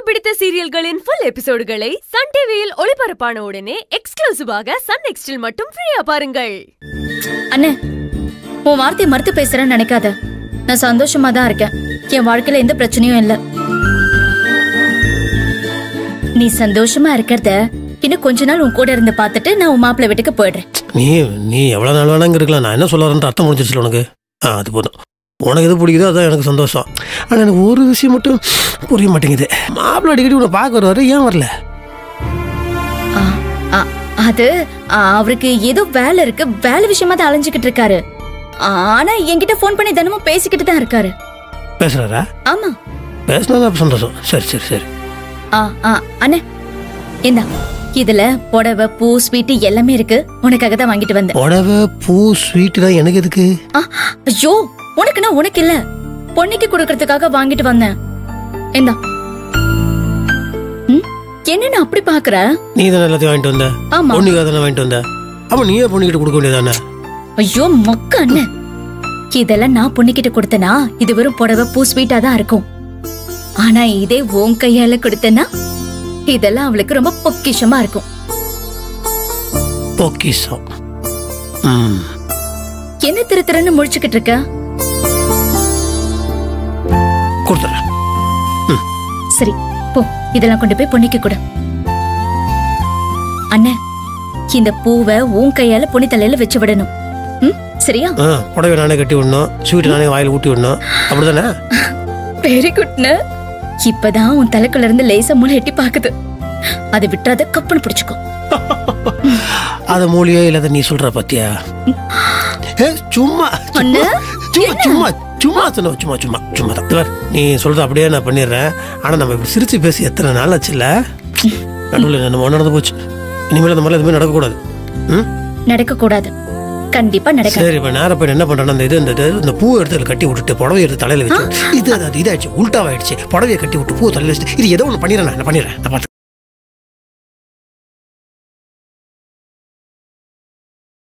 பிடித்த சீரியல்களின் full எபிசோடுகளை Sun டிவியில் ஒளிபரப்பான உடனே எக்ஸ்க்ளூசிவாக சன் நெக்ஸ்டில் மட்டும் ஃப்ரீயா பாருங்கள் அண்ணே உன் வார்த்தையை மறுத்து பேசுறேன்னு நினைக்காத நான் சந்தோஷமா தான் இருக்கேன் என் வாழ்க்கையில எந்த பிரச்சனையும் இல்ல நீ சந்தோஷமா இருக்கிறத இன்னும் கொஞ்ச நாள் உன் கூட இருந்து பார்த்துட்டு நான் உன் மாப்பிள்ளை வீட்டுக்கு போயிடுறேன் நீ நீ எவ்வளோ நாள் வேணா இங்கே இருக்கலாம் நான் என்ன சொல்ல வரேன்ற அர்த்தம் முடிஞ்சிருச்சு உனக்கு ஆ அது போதும் உனக்கு எது பிடிக்குதோ அதான் எனக்கு சந்தோஷம் ஆனால் எனக்கு ஒரு விஷயம் மட்டும் புரிய மாட்டேங்குது மாப்பிள்ளை அடிக்கடி உன்னை பார்க்க வருவாரு ஏன் வரல ஆ, ஆ, அது ஆ, அவருக்கு ஏதோ வேலை இருக்கு வேலை விஷயமா தான் அலைஞ்சுக்கிட்டு இருக்காரு ஆனா என்கிட்ட ஃபோன் பண்ணி தினமும் பேசிக்கிட்டு தான் இருக்காரு பேசுறாரா ஆமா பேசினா தான் சந்தோஷம் சரி சரி சரி ஆ ஆ அண்ணே இந்தா இதுல புடவை பூ ஸ்வீட் எல்லாமே இருக்கு உனக்காக தான் வாங்கிட்டு வந்தேன் புடவை பூ ஸ்வீட்டு தான் எனக்கு எதுக்கு ஆ, ஐயோ உனக்குன்னா உனக்கு இல்ல பொண்ணுக்கு கொடுக்கறதுக்காக வாங்கிட்டு வந்தேன் இந்தா ம், என்ன நான் அப்படி பாக்குற நீ தானே எல்லாத்தையும் வாங்கிட்டு வந்த ஆமா பொண்ணுக்காக தானே வாங்கிட்டு வந்த அப்போ நீயே பொண்ணுக்கிட்ட கொடுக்க வேண்டியதானே ஐயோ மொக்க அண்ணன் இதெல்லாம் நான் பொண்ணுகிட்ட கொடுத்தனா இது வெறும் புடவை பூ ஸ்வீட்டா தான் இருக்கும் ஆனா இதே உன் கையால கொடுத்தனா இதெல்லாம் அவளுக்கு ரொம்ப பொக்கிஷமா இருக்கும் பொக்கிஷம் ம் என்ன திரு திருன்னு முழிச்சுக்கிட்டு இருக்க கொடுத்துட்றேன் சரி போ இதெல்லாம் கொண்டு போய் பொண்ணுக்கு கொடு அண்ணன் இந்த பூவை உன் கையால பொண்ணு தலையில வச்சு விடணும் ம் சரியா ஆ புடவை நானே கட்டி விடணும் ஸ்வீட்டு நானே வாயில் ஊட்டி விடணும் அப்படிதானே வெரி குட்னு இப்பதான் உன் தலைக்குள்ள இருந்து லேசா மூளை எட்டி பாக்குது அதை விட்டுறாத கப்புன்னு பிடிச்சுக்கோ அதை மூலியோ இல்லாத நீ சொல்ற பாத்தியா ஏ சும்மா அண்ணா, சும்மா சும்மா சும்மா சொன்ன சும்மா சும்மா சும்மா தான் இவர், நீ சொல்ற அப்படியே நான் பண்ணிடுறேன் ஆனா நம்ம இப்படி சிரிச்சு பேசி எத்தனை நாள் ஆச்சுல்ல நடுவில் நம்ம நடந்து போச்சு இனிமேல் அந்த மாதிரி எதுவுமே நடக்கக்கூடாது ம் நடக்க கூடாது கண்டிப்பா நடக்க சரி இப்போ நேரம் போய் என்ன பண்றேன்னா அந்த இது இந்த இது, இந்த பூ எடுத்து இதுல கட்டி விட்டுட்டு புடவை எடுத்து தலையில வச்சு இது அது இதாயிடுச்சு உல்டாவாயிடுச்சு புடவையை கட்டி விட்டு பூ தலையில வச்சுட்டு இது ஏதோ ஒன்று பண்ணிடுறேன் நான் பண்ணிடுறேன் நான் பார்த்து